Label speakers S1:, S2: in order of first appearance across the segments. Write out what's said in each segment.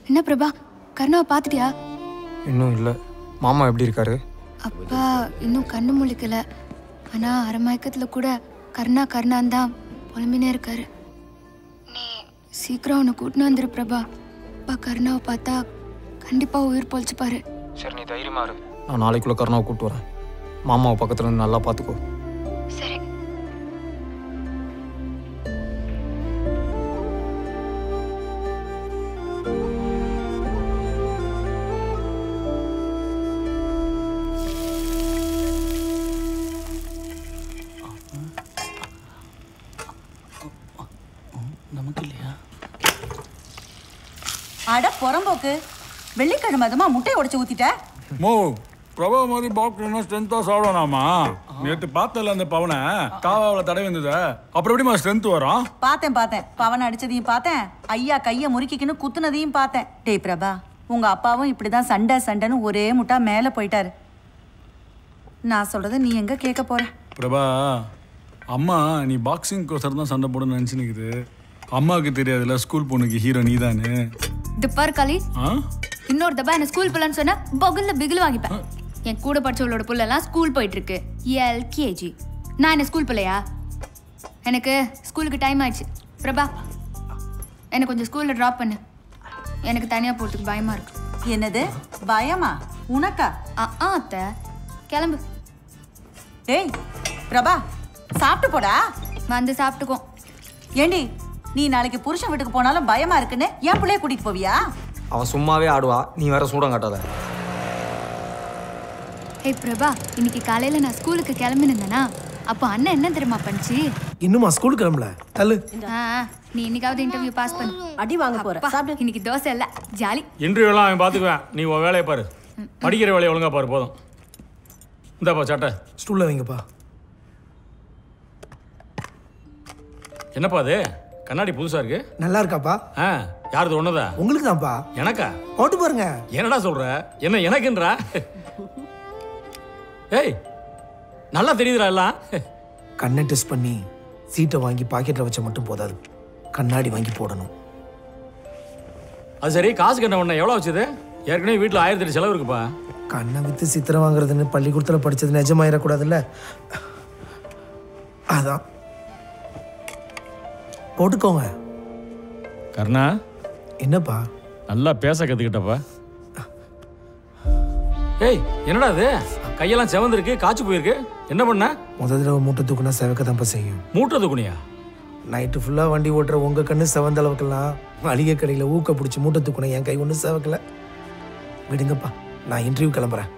S1: என்ன பிரபா கர்ணாவை பார்த்துட்டியா
S2: இன்னும் இல்லை மாமா எப்படி இருக்காரு
S1: அப்பா இன்னும் கண்ணு முழிக்கல ஆனா அரமயக்கத்துல கூட கர்ணா கர்ணான் தான் புலம்பினே இருக்காரு நீ சீக்கிரம் அவனை கூட்டின்னு வந்துரு பிரபா அப்பா கர்ணாவை பார்த்தா கண்டிப்பா உயிர் பொழைச்சுப்பாரு
S2: சரி நீ தைரியமா இரு நான் நாளைக்குள்ள கருணாவை கூப்பிட்டு வரேன் மாமாவை பக்கத்துல இருந்து நல்லா பார்த்துக்கோ
S1: சரி
S3: நமக்கு இல்லையா
S4: அட புறம்போக்கு வெள்ளிக்கிழமை அதுமா முட்டையை உடைச்சு ஊத்திட்ட
S5: மோ பிரபா மாதிரி பாக்டர்னா ஸ்ட்ரென்த்தாக சாப்பிடணாமா நேற்று பார்த்தல அந்த பவனை காவாவில் தடை வந்தது அப்புறம் எப்படிமா ஸ்ட்ரென்த் வரும்
S4: பார்த்தேன் பார்த்தேன் பவன் அடிச்சதையும் பார்த்தேன் ஐயா கையை முறுக்கிக்கின்னு குத்துனதையும் பார்த்தேன் டேய் பிரபா உங்க அப்பாவும் இப்படிதான் சண்டை சண்டைன்னு ஒரே முட்டா மேலே போயிட்டாரு நான் சொல்றத நீ எங்க கேட்க போற
S5: பிரபா அம்மா நீ பாக்ஸிங் கோசரம் தான் சண்டை போடணும்னு நினச்சி நிற்குது அம்மாவுக்கு தெரியாதுல்ல ஸ்கூல் பொண்ணுக்கு ஹீரோ நீதானே
S1: இது பாரு காளி
S5: ஆ
S1: இன்னொரு தப்பா என்ன ஸ்கூல் போலன்னு சொன்னா பகுல்ல பிகில் வாங்கிப்பேன் என் கூட படிச்சவளோட புள்ளெல்லாம் ஸ்கூல் போயிட்டு இருக்கு எல்கேஜி நான் என்ன ஸ்கூல் பிள்ளையா எனக்கு ஸ்கூலுக்கு டைம் ஆயிடுச்சு பிரபா என்னை கொஞ்சம் ஸ்கூல்ல ட்ராப் பண்ணு எனக்கு தனியா போறதுக்கு பயமா இருக்கு
S4: என்னது பயமா உனக்கா
S1: ஆ ஆ அத்தை கிளம்பு
S4: டேய் பிரபா சாப்பிட்டு போடா
S1: வந்து சாப்பிட்டுக்கோ
S4: ஏண்டி நீ நாளைக்கு புருஷன் வீட்டுக்கு போனாலும் பயமா இருக்குன்னு என் பிள்ளைய கூட்டிட்டு போவியா
S2: அவன் சும்மாவே ஆடுவா நீ வேற சூடம் காட்டாத
S1: ஹே பிரபா இன்னைக்கு காலையில நான் ஸ்கூலுக்கு கிளம்பினேன்னா அப்போ அண்ணன் என்ன தெரியுமா பண்ணுச்சு
S6: இன்னுமா ஸ்கூல் கிளம்பல தள்ளு
S1: ஆ, ஆ, நீ இன்னைக்காவது இன்டர்வியூ பாஸ் பண்ணு
S7: அடி வாங்க போற
S1: அப்பா,
S7: சாப்பிடு
S1: இன்னைக்கு தோசை இல்ல ஜாலி
S5: இன்டர்வியூலாம் அவன் பார்த்துக்குவேன் நீ உன் வேலையை பாரு படிக்கிற வேலையை ஒழுங்கா பாரு போதும் இந்தாப்பா சட்டை
S6: ஸ்டூல்ல வைங்கப்பா
S5: என்னப்பா அது கண்ணாடி புதுசா இருக்கு
S6: நல்லா இருக்காப்பா
S5: ஆ யாருது ஒண்ணுதா
S6: உங்களுக்கு தான்ப்பா
S5: எனக்கா
S6: போட்டு பாருங்க
S5: என்னடா சொல்ற என்ன எனக்குன்றா ஏய் நல்லா தெரியுதுடா எல்லாம்
S6: கண்ணை டெஸ்ட் பண்ணி சீட்டை வாங்கி பாக்கெட்ல வச்சா மட்டும் போதாது கண்ணாடி வாங்கி போடணும்
S5: அது சரி காசு கண்ண உடனே எவ்வளோ வச்சுது ஏற்கனவே வீட்டில் ஆயிரத்தி எட்டு செலவு இருக்குப்பா
S6: கண்ணை வித்து சித்திரம் வாங்குறதுன்னு பள்ளிக்கூடத்தில் படிச்சது நிஜமாயிடக்கூடாதுல்ல அதான் போட்டுக்கோங்க
S5: கர்ணா
S6: என்னப்பா
S5: நல்லா பேச கத்துக்கிட்டப்பா ஏய் என்னடா இது கையெல்லாம் செவந்திருக்கு காய்ச்சி போயிருக்கு என்ன பண்ண
S6: முத தடவை மூட்டை தூக்குனா செவக்க தான்ப்பா செய்யும்
S5: மூட்டை துக்குனியா
S6: நைட்டு ஃபுல்லாக வண்டி ஓட்டுற உங்க கண்ணு செவந்த அளவுக்கெல்லாம் மளிகை கடையில் ஊக்க பிடிச்சி மூட்டை தூக்குன என் கை ஒன்றும் செவக்கல விடுங்கப்பா நான் இன்டர்வியூ கிளம்புறேன்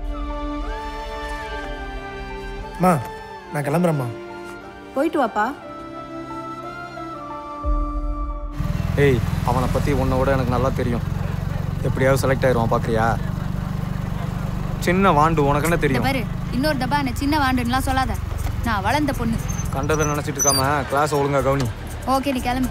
S6: அம்மா நான் கிளம்புறேம்மா
S7: போயிட்டு வாப்பா
S2: ஏய் அவனை பற்றி உன்னை விட எனக்கு நல்லா தெரியும் எப்படியாவது செலக்ட் ஆயிடுவான் பார்க்குறியா சின்ன வாண்டு உனக்கு என்ன
S1: இந்த
S2: தெரியும்
S1: பாரு இன்னொரு தப்பா என்ன சின்ன வாண்டுன்னுலாம் சொல்லாத நான் வளர்ந்த பொண்ணு
S2: கண்டதை நினச்சிட்டு இருக்காம கிளாஸ் ஒழுங்கா கவனி
S1: ஓகே நீ கிளம்பு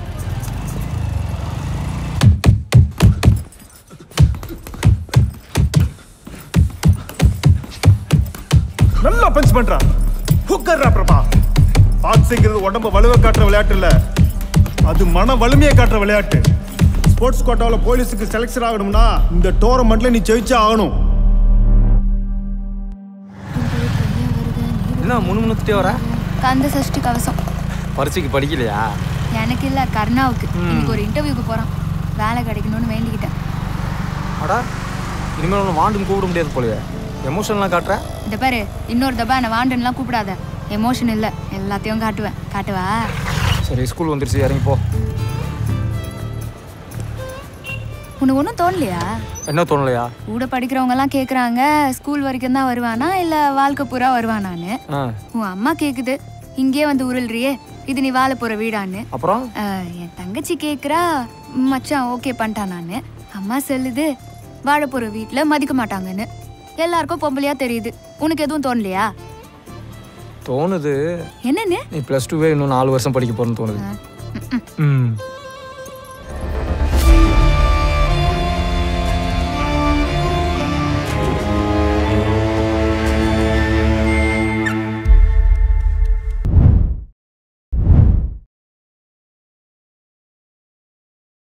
S8: நல்லா பஞ்ச் பண்றான் ஹுக்கர்ரா பிரபா பாக்ஸிங்கிறது உடம்ப வலுவை காட்டுற விளையாட்டு இல்ல அது மன வலிமையை காட்டுற விளையாட்டு ஸ்போர்ட்ஸ் கோட்டாவில் போலீஸுக்கு செலெக்ஷன் ஆகணும்னா இந்த டோர்னமெண்ட்ல நீ ஜெயிச்சே ஆகணும்
S2: என்ன முணுமுணுத்துட்டே வர
S1: கந்த சஷ்டி கவசம்
S2: பரீட்சைக்கு படிக்கலையா
S1: எனக்கு இல்ல கர்ணாவுக்கு இன்னைக்கு ஒரு இன்டர்வியூக்கு போறான் வேலை கிடைக்கணும்னு வேண்டிக்கிட்டேன்
S2: அடா இனிமேல் ஒன்று வாண்டுன்னு கூப்பிட முடியாது போலயே எமோஷன்லாம் காட்டுற
S1: இந்த பாரு இன்னொரு தப்பா என்ன வாண்டுன்னுலாம் கூப்பிடாத எமோஷன் இல்ல எல்லாத்தையும் காட்டுவேன் காட்டுவா
S2: சரி ஸ்கூல் வந்துருச்சு இறங்கி போ
S1: உனக்கு ஒன்றும் தோணலையா
S2: என்ன தோணலையா
S1: கூட படிக்கிறவங்க எல்லாம் கேக்குறாங்க ஸ்கூல் வரைக்கும் தான் வருவானா இல்ல வாழ்க்கை பூரா வருவானான்னு
S2: ஆ
S1: உன் அம்மா கேக்குது இங்கே வந்து உருள்றியே இது நீ வாழ போற வீடான்னு
S2: அப்புறம்
S1: அஹ், என் தங்கச்சி கேக்குறா மச்சான் ஓகே பண்ணிட்டான் நானு அம்மா சொல்லுது வாழ போற வீட்ல மதிக்க மாட்டாங்கன்னு எல்லாருக்கும் பொம்பளையா தெரியுது உனக்கு எதுவும் தோணலையா
S2: தோணுது
S1: என்னன்னு
S2: நீ ப்ளஸ் டூவே இன்னும் நாலு வருஷம் படிக்க போறேன்னு தோணுது ம்